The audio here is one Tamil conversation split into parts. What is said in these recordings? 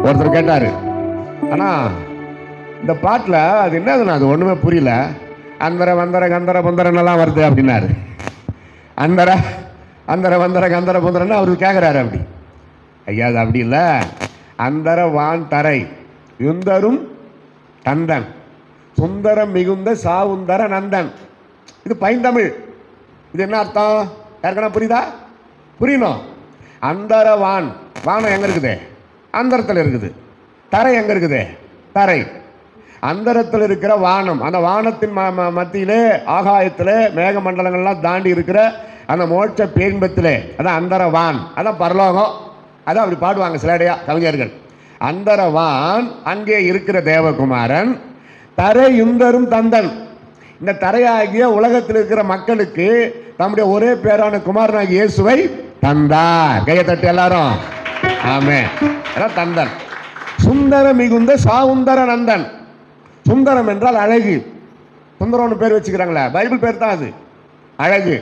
ஒருத்தர் கேட்டாரு ஆனா இந்த பாட்டில் அது என்னதுண்ணா அது ஒண்ணுமே புரியல அந்தர வந்தர கந்தர புந்தரன்னெல்லாம் வருது அப்படின்னாரு அந்தர அந்தர வந்தர கந்தர புந்தரன்னு அவரு கேட்குறாரு அப்படி ஐயா அது அப்படி இல்லை அந்தர வான் தரை யுந்தரும் தந்தன் சுந்தரம் மிகுந்த சாவுந்தர நந்தன் இது பைந்தமிழ் இது என்ன அர்த்தம் யாருக்கனா புரியுதா புரியணும் அந்தர வான் வானம் எங்க இருக்குது அந்தரத்தில் இருக்குது தரை எங்க இருக்குது தரை அந்தரத்தில் இருக்கிற வானம் அந்த வானத்தின் ம ம- மத்தியிலே ஆகாயத்திலே மேகமண்டலங்கள்லாம் தாண்டி இருக்கிற அந்த மோட்ச பேன்பத்திலே அதான் அந்தர வான் அதான் பரலோகம் அதான் அப்படி பாடுவாங்க சிலடையா கவிஞர்கள் அந்தர வான் அங்கே இருக்கிற தேவகுமாரன் தரை யுந்தரும் தந்தன் இந்த தரையாகிய உலகத்தில் இருக்கிற மக்களுக்கு தம்முடைய ஒரே பேரான குமாரனாகிய இயேசுவை தந்தார் கையை தட்டி எல்லாரும் ஆமே அதான் தந்தன் சுந்தர மிகுந்த சாவுந்தர நந்தன் சுந்தரம் என்றால் அழகு சுந்தரம்னு பேர் வச்சுக்கிறாங்களே பைபிள் பேர் தான் அது அழகு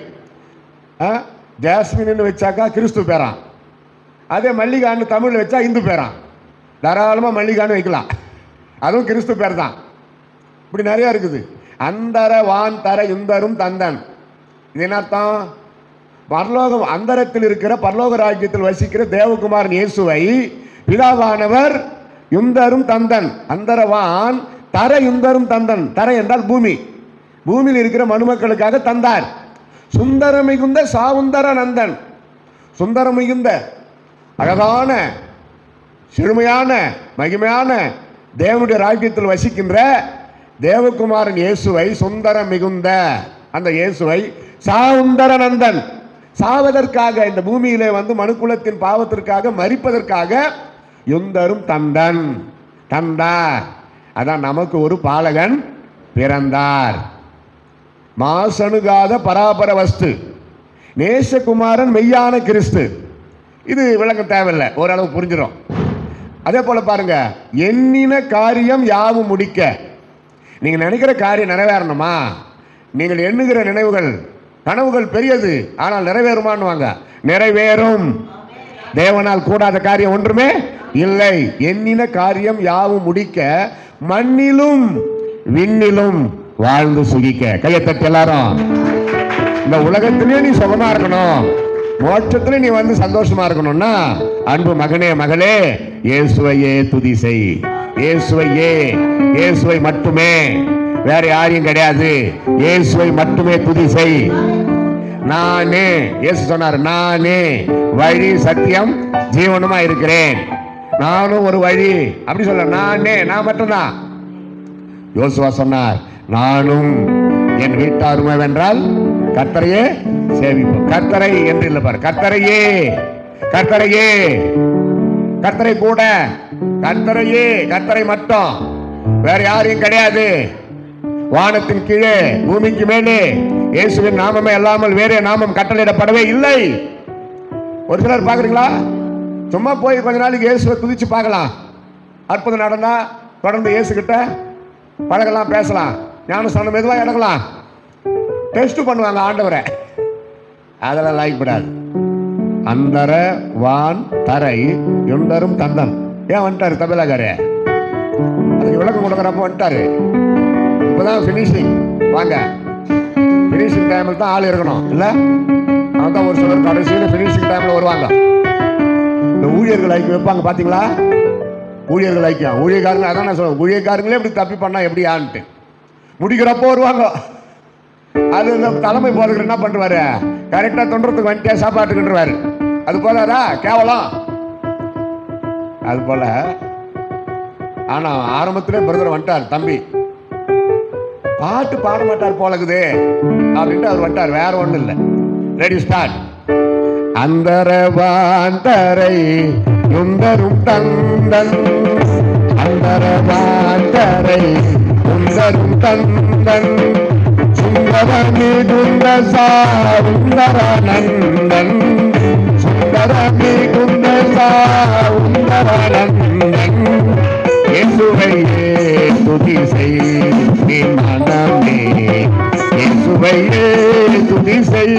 ஆ? ஜாஸ்மின்னு வச்சாக்கா கிறிஸ்து பேரான் அதே மல்லிகான்னு தமிழில் வச்சா இந்து பேரான் தாராளமாக மல்லிகான்னு வைக்கலாம் அதுவும் கிறிஸ்து பேர் தான் இப்படி நிறைய இருக்குது அந்தர வான் தர யுந்தரும் தந்தன் இது என்ன அர்த்தம் பரலோகம் அந்தரத்தில் இருக்கிற பரலோக ராஜ்யத்தில் வசிக்கிற தேவகுமாரன் இயேசுவை பிதாவானவர் யுந்தரும் தந்தன் அந்தரவான் தர யுந்தரும் தந்தன் தர என்றால் பூமி பூமியில் இருக்கிற மனுமக்களுக்காக தந்தார் சுந்தர மிகுந்த சாவுந்தர நந்தன் சுந்தரம் மிகுந்த அழகான செழுமையான மகிமையான தேவனுடைய ராஜ்யத்தில் வசிக்கின்ற தேவகுமாரன் இயேசுவை சுந்தரம் மிகுந்த அந்த இயேசுவை சாவுந்தர நந்தன் சாவதற்காக இந்த பூமியிலே வந்து மனுக்குலத்தின் பாவத்திற்காக மரிப்பதற்காக யுந்தரும் தந்தன் தந்தார் அதான் நமக்கு ஒரு பாலகன் பிறந்தார் மாசணுகாத பராபர வஸ்து நேசகுமாரன் மெய்யான கிறிஸ்து இது விளக்கம் தேவையில்லை ஓரளவு புரிஞ்சிடும் அதே போல பாருங்க எண்ணின காரியம் யாவும் முடிக்க நீங்க நினைக்கிற காரியம் நிறைவேறணுமா நீங்கள் எண்ணுகிற நினைவுகள் கனவுகள் பெரியது ஆனால் நிறைவேறுமான்னுவாங்க நிறைவேறும் தேவனால் கூடாத காரியம் ஒன்றுமே இல்லை எண்ணின காரியம் யாவும் முடிக்க மண்ணிலும் விண்ணிலும் வாழ்ந்து சுகிக்க கையை தட்டி எல்லாரும் இந்த உலகத்திலேயே நீ சுகமா இருக்கணும் மோட்சத்திலே நீ வந்து சந்தோஷமா இருக்கணும்னா அன்பு மகனே மகளே இயேசுவையே துதி செய் இயேசுவையே இயேசுவை மட்டுமே வேற யாரையும் கிடையாது இயேசுவை மட்டுமே துதி செய் நானே இயேசு சொன்னார் நானே வழி சத்தியம் ஜீவனுமா இருக்கிறேன் நானும் ஒரு வழி அப்படி சொல்ல நானே நான் மட்டும்தான் யோசுவா சொன்னார் நானும் என் வீட்டாருமே வென்றால் கர்த்தரையே சேவிப்போம் கர்த்தரை என்று இல்லை பாரு கர்த்தரையே கர்த்தரையே கர்த்தரை கூட கர்த்தரையே கர்த்தரை மட்டும் வேற யாரையும் கிடையாது வானத்தின் கீழே பூமிக்கு மேலே இயேசுவின் நாமமே அல்லாமல் வேறே நாமம் கட்டளையிடப்படவே இல்லை ஒரு சிலர் பாக்குறீங்களா சும்மா போய் கொஞ்ச நாளைக்கு இயேசுவை துதிச்சு பார்க்கலாம் அற்புதம் நடந்தா தொடர்ந்து இயேசு கிட்ட பழகலாம் பேசலாம் ஞானஸ்தானம் மெதுவாக இடக்கலாம் டெஸ்ட் பண்ணுவாங்க ஆண்டவரை அதெல்லாம் லாய்க்கப்படாது அந்தர வான் தரை எண்டரும் தந்தன் ஏன் வந்துட்டாரு தமிழகாரு அதுக்கு விளக்கம் கொடுக்குறப்ப வந்துட்டாரு இப்போதான் ஃபினிஷிங் வாங்க ஃபினிஷிங் டைமில் தான் ஆள் இருக்கணும் இல்லை அவன் தான் ஒரு சிலர் கடைசியில் ஃபினிஷிங் டைமில் வருவாங்க இந்த ஊழியர்கள் ஐக்கியம் வைப்பாங்க பார்த்தீங்களா ஊழியர்கள் ஐக்கியம் ஊழியக்காரங்க அதான் நான் சொல்லுவேன் ஊழியக்காரங்களே இப்படி தப்பி பண்ணா எப்படி ஆன்ட்டு முடிக்கிறப்போ வருவாங்க அது இந்த தலைமை போதுக்கு என்ன பண்ணுவாரு கரெக்டாக தொண்டுறதுக்கு வந்துட்டே சாப்பாட்டுக்குன்றவாரு அது போதாரா கேவலம் அது போல ஆனா ஆரம்பத்திலே பிரதர் வந்துட்டார் தம்பி பாட்டு பாட மாட்டார் போலக்குது அப்படின்ட்டு அவர் வந்துட்டார் வேற ஒண்ணும் இல்லை ரெடி ஸ்டார்ட் அந்தரவாந்தரை யுந்தரும் தந்தன் அந்தரவாந்தரை யுந்தரும் தந்தன் சுந்தரமி குந்த சாந்தரநந்தன் சுந்தரமி குந்த சாந்தரநந்தன் இயேசுவையே துதி செய் நீ மனமே இயேசுவையே துதி செய்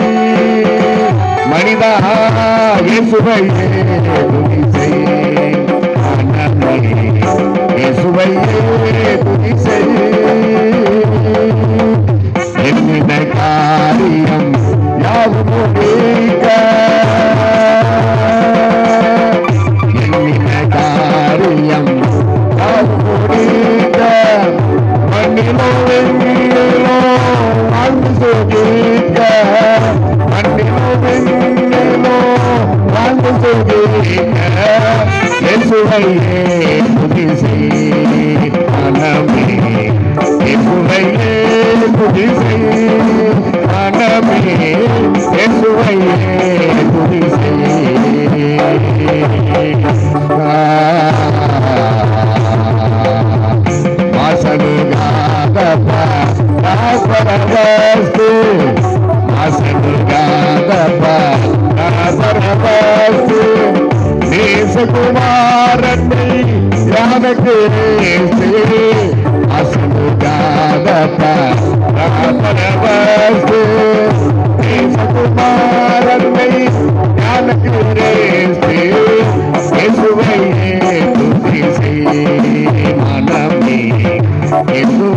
மனிதா இயேசுவையே துதி செய் இயேசுவையே துதி செய் மனமே இயேசுவையே துதி செய் மனமே இயேசுவையே துதி செய் மாசனுகாதப்பா ராபரவஸ்து மாசனுகாதப்பா ராபரவஸ்து நேசகுமாரனை யானக்கு அசனுகாதப்பா ராபரவஸ்து நேசகுமாரனை யானக்கு இயேசுவையே துதி செய் மனமே இயேசுவையே